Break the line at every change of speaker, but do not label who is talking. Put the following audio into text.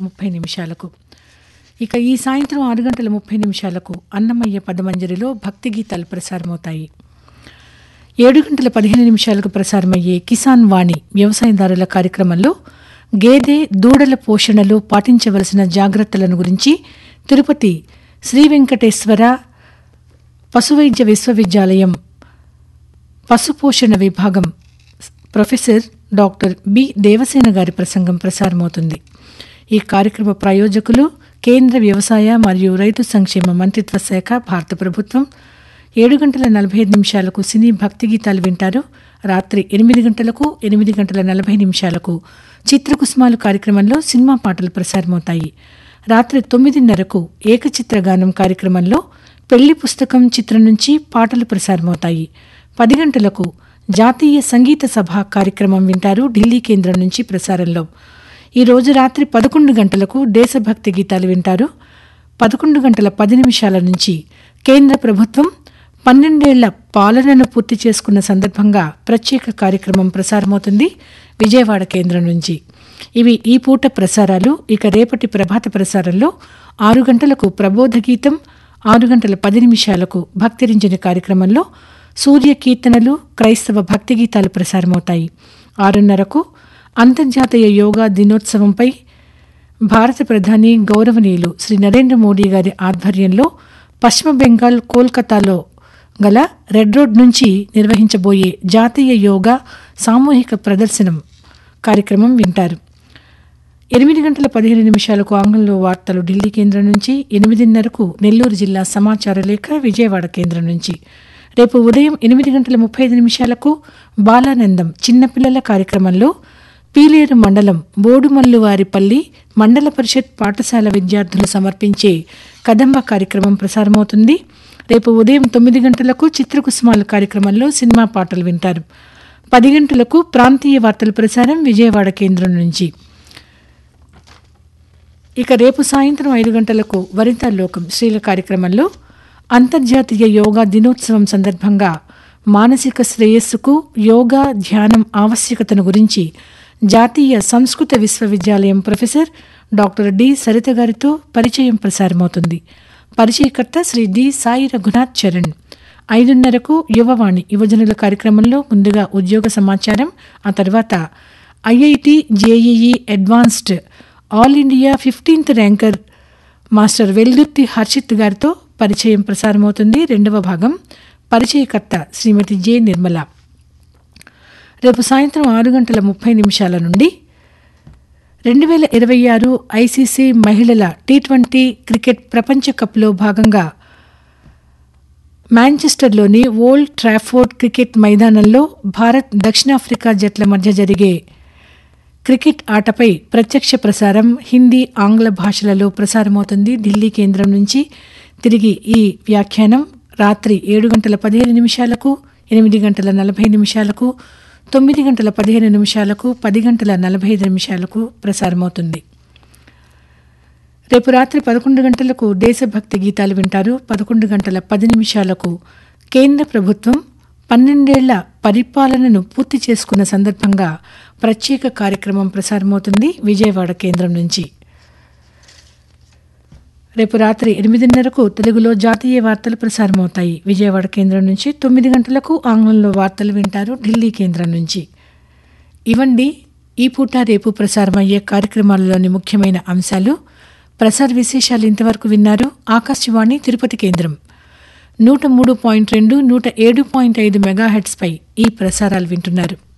ముప్పై నిమిషాలకు ఇక ఈ సాయంత్రం ఆరు గంటల ముప్పై నిమిషాలకు అన్నమయ్య పదమంజరిలో భక్తి గీతాలు ప్రసారమవుతాయి ఏడు గంటల పదిహేను నిమిషాలకు ప్రసారమయ్యే కిసాన్ వాణి వ్యవసాయదారుల కార్యక్రమంలో గేదె దూడల పోషణలో పాటించవలసిన జాగ్రత్తలను గురించి తిరుపతి శ్రీ వెంకటేశ్వర పశువైద్య విశ్వవిద్యాలయం పశుపోషణ విభాగం ప్రొఫెసర్ డాక్టర్ బి దేవసేన గారి ప్రసంగం ప్రసారమవుతుంది ఈ కార్యక్రమ ప్రాయోజకులు కేంద్ర వ్యవసాయ మరియు రైతు సంక్షేమ మంత్రిత్వ శాఖ భారత ప్రభుత్వం ఏడు గంటల నలభై ఐదు నిమిషాలకు సినీ భక్తి గీతాలు వింటారు రాత్రి ఎనిమిది గంటలకు ఎనిమిది గంటల నలభై నిమిషాలకు చిత్రకుసుమాలు కార్యక్రమంలో సినిమా పాటలు ప్రసారమవుతాయి రాత్రి తొమ్మిదిన్నరకు ఏకచిత్ర గానం కార్యక్రమంలో పెళ్లి పుస్తకం చిత్రం నుంచి పాటలు ప్రసారమవుతాయి పది గంటలకు జాతీయ సంగీత సభ కార్యక్రమం వింటారు ఢిల్లీ కేంద్రం నుంచి ప్రసారంలో ఈ రోజు రాత్రి పదకొండు గంటలకు దేశభక్తి గీతాలు వింటారు పదకొండు గంటల పది నిమిషాల నుంచి కేంద్ర ప్రభుత్వం పన్నెండేళ్ల పాలనను పూర్తి చేసుకున్న సందర్భంగా ప్రత్యేక కార్యక్రమం ప్రసారమవుతుంది విజయవాడ కేంద్రం నుంచి ఇవి ఈ పూట ప్రసారాలు ఇక రేపటి ప్రభాత ప్రసారంలో ఆరు గంటలకు ప్రబోధ గీతం ఆరు గంటల పది నిమిషాలకు భక్తిరించిన కార్యక్రమంలో సూర్య కీర్తనలు క్రైస్తవ భక్తి గీతాలు ప్రసారమవుతాయి ఆరున్నరకు అంతర్జాతీయ యోగా దినోత్సవంపై భారత ప్రధాని గౌరవనీయులు శ్రీ నరేంద్ర మోడీ గారి ఆధ్వర్యంలో పశ్చిమ బెంగాల్ కోల్కతాలో గల రెడ్ రోడ్ నుంచి నిర్వహించబోయే జాతీయ యోగా సామూహిక ప్రదర్శనం కార్యక్రమం వింటారు ఎనిమిది గంటల పదిహేను నిమిషాలకు ఆంగ్లంలో వార్తలు ఢిల్లీ కేంద్రం నుంచి ఎనిమిదిన్నరకు నెల్లూరు జిల్లా సమాచార లేఖ విజయవాడ కేంద్రం నుంచి రేపు ఉదయం ఎనిమిది గంటల ముప్పై ఐదు నిమిషాలకు బాలానందం చిన్నపిల్లల కార్యక్రమంలో పీలేరు మండలం బోడుమల్లువారిపల్లి మండల పరిషత్ పాఠశాల విద్యార్థులు సమర్పించే కదంబ కార్యక్రమం ప్రసారమవుతుంది రేపు ఉదయం తొమ్మిది గంటలకు చిత్రకుసుమాల కార్యక్రమంలో సినిమా పాటలు వింటారు పది గంటలకు ప్రాంతీయ వార్తల ప్రసారం విజయవాడ కేంద్రం నుంచి ఇక రేపు సాయంత్రం ఐదు గంటలకు వనితా లోకం స్త్రీల కార్యక్రమంలో అంతర్జాతీయ యోగా దినోత్సవం సందర్భంగా మానసిక శ్రేయస్సుకు యోగా ధ్యానం ఆవశ్యకతను గురించి జాతీయ సంస్కృత విశ్వవిద్యాలయం ప్రొఫెసర్ డాక్టర్ డి సరిత గారితో పరిచయం ప్రసారమవుతుంది పరిచయకర్త శ్రీ డి సాయి రఘునాథ్ చరణ్ ఐదున్నరకు యువవాణి యువజనుల కార్యక్రమంలో ముందుగా ఉద్యోగ సమాచారం ఆ తర్వాత IIT JEE advanced all India fifteenth ranker master Veldurthi Harshith గారితో పరిచయం ప్రసారమవుతుంది రెండవ భాగం పరిచయకర్త శ్రీమతి జె నిర్మల రేపు సాయంత్రం ఆరు గంటల ముప్పై నిమిషాల నుండి రెండు వేల ఇరవై ఆరు ఐసీసీ మహిళల టీ ట్వంటీ క్రికెట్ ప్రపంచ కప్లో భాగంగా మాంచెస్టర్లోని ఓల్డ్ ట్రాఫోర్డ్ క్రికెట్ మైదానంలో భారత్ దక్షిణాఫ్రికా జట్ల మధ్య జరిగే క్రికెట్ ఆటపై ప్రత్యక్ష ప్రసారం హిందీ ఆంగ్ల భాషలలో ప్రసారమవుతుంది ఢిల్లీ కేంద్రం నుంచి తిరిగి ఈ వ్యాఖ్యానం రాత్రి ఏడు గంటల పదిహేను నిమిషాలకు ఎనిమిది గంటల నలభై నిమిషాలకు తొమ్మిది గంటల పదిహేను నిమిషాలకు పది గంటల నలభై ఐదు నిమిషాలకు ప్రసారమవుతుంది రేపు రాత్రి పదకొండు గంటలకు దేశభక్తి గీతాలు వింటారు పదకొండు గంటల పది నిమిషాలకు కేంద్ర ప్రభుత్వం పన్నెండేళ్ల పరిపాలనను పూర్తి చేసుకున్న సందర్భంగా ప్రత్యేక కార్యక్రమం ప్రసారమవుతుంది విజయవాడ కేంద్రం నుంచి రేపు రాత్రి ఎనిమిదిన్నరకు తెలుగులో జాతీయ వార్తలు ప్రసారమవుతాయి విజయవాడ కేంద్రం నుంచి తొమ్మిది గంటలకు ఆంగ్లంలో వార్తలు వింటారు ఢిల్లీ కేంద్రం నుంచి ఇవండి ఈ పూట రేపు ప్రసారమయ్యే కార్యక్రమాలలోని ముఖ్యమైన అంశాలు ప్రసార విశేషాలు ఇంతవరకు విన్నారు ఆకాశవాణి తిరుపతి కేంద్రం నూట మూడు పాయింట్ రెండు నూట ఏడు పాయింట్ ఐదు మెగాహెట్స్పై ఈ ప్రసారాలు వింటున్నారు